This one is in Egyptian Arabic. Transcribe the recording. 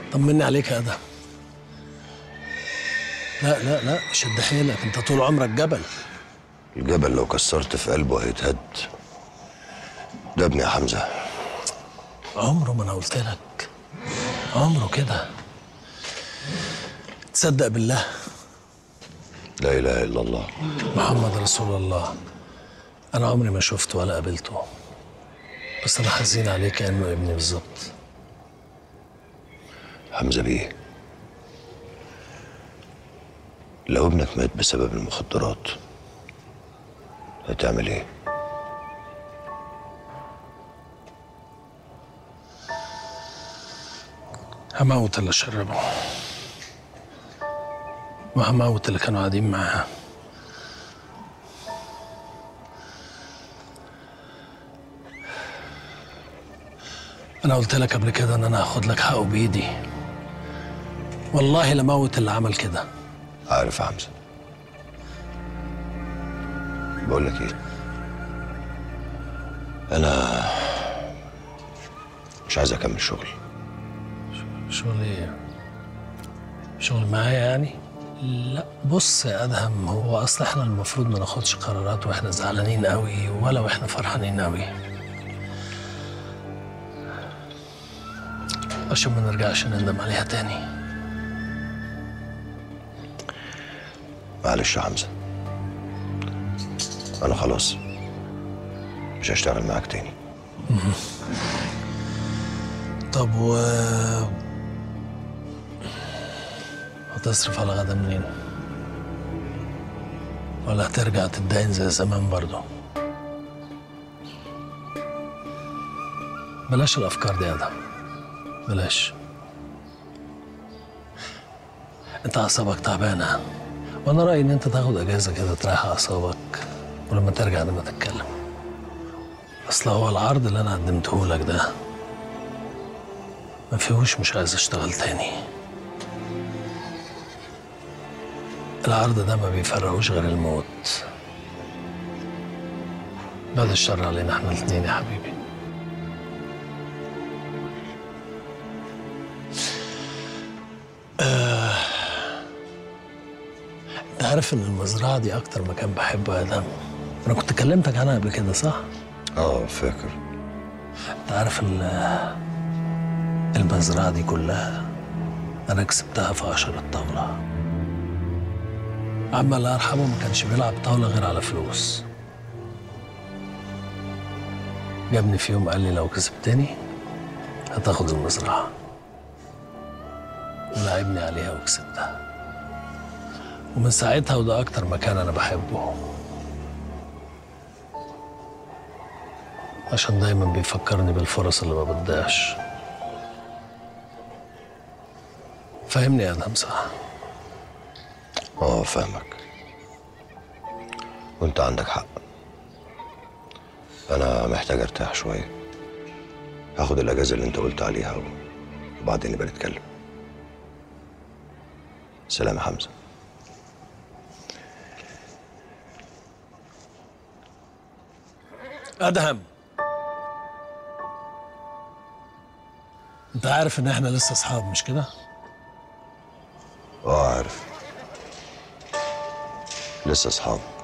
طمني عليك يا ادهم لا لا لا شد حيلك انت طول عمرك جبل الجبل لو كسرت في قلبه هيتهد ده ابني يا حمزة عمره ما انا قلت لك عمره كده تصدق بالله لا إله إلا الله محمد رسول الله انا عمري ما شفته ولا قابلته بس انا حزين عليه كانه ابني بالظبط حمزة بيه لو ابنك مات بسبب المخدرات هتعمل ايه؟ هموت اللي شربه وهموت اللي كانوا قاعدين معاه انا قلت لك قبل كده ان انا هاخد لك حقه بايدي والله لموت اللي عمل كده عارف يا حمزة بقول لك ايه انا مش عايز اكمل شغل شغل ايه شغل معايا يعني لا بص يا ادهم هو اصل احنا المفروض ما ناخدش قرارات واحنا زعلانين قوي ولا واحنا فرحانين قوي عشان ما نرجعش نندم عليها تاني معلش يا حمزة انا خلاص مش هشتغل معاك تاني طب و هتصرف على غدا منين ولا هترجع تتداين زي زمان برضه بلاش الافكار دي يا ادم بلاش انت اعصابك تعبانه وانا رايي ان انت تاخد اجازه كده تريح اعصابك ولما ترجع لما تتكلم اصل هو العرض اللي انا قدمته لك ده ما فيهوش مش عايز اشتغل تاني العرض ده ما بيفرقوش غير الموت بعد الشر علينا احنا الاثنين يا حبيبي آه. انت عارف ان المزرعه دي اكتر مكان بحبه يا ادم انا كنت كلمتك عنها قبل كده صح اه فاكر انت عارف ال- المزرعه دي كلها انا كسبتها في عشرة طاوله عم الله يرحمه ما كانش بيلعب طاوله غير على فلوس جابني في يوم قال لي لو كسبتني هتاخد المزرعه ولعبني عليها وكسبتها ومن ساعتها وده اكتر مكان انا بحبه عشان دايما بيفكرني بالفرص اللي ما بتضيعش فاهمني يا ادهم صح اه فاهمك وانت عندك حق انا محتاج ارتاح شويه هاخد الاجازه اللي انت قلت عليها وبعدين نبقى نتكلم سلام يا حمزه ادهم انت عارف ان احنا لسه اصحاب مش كده اه عارف لسه اصحاب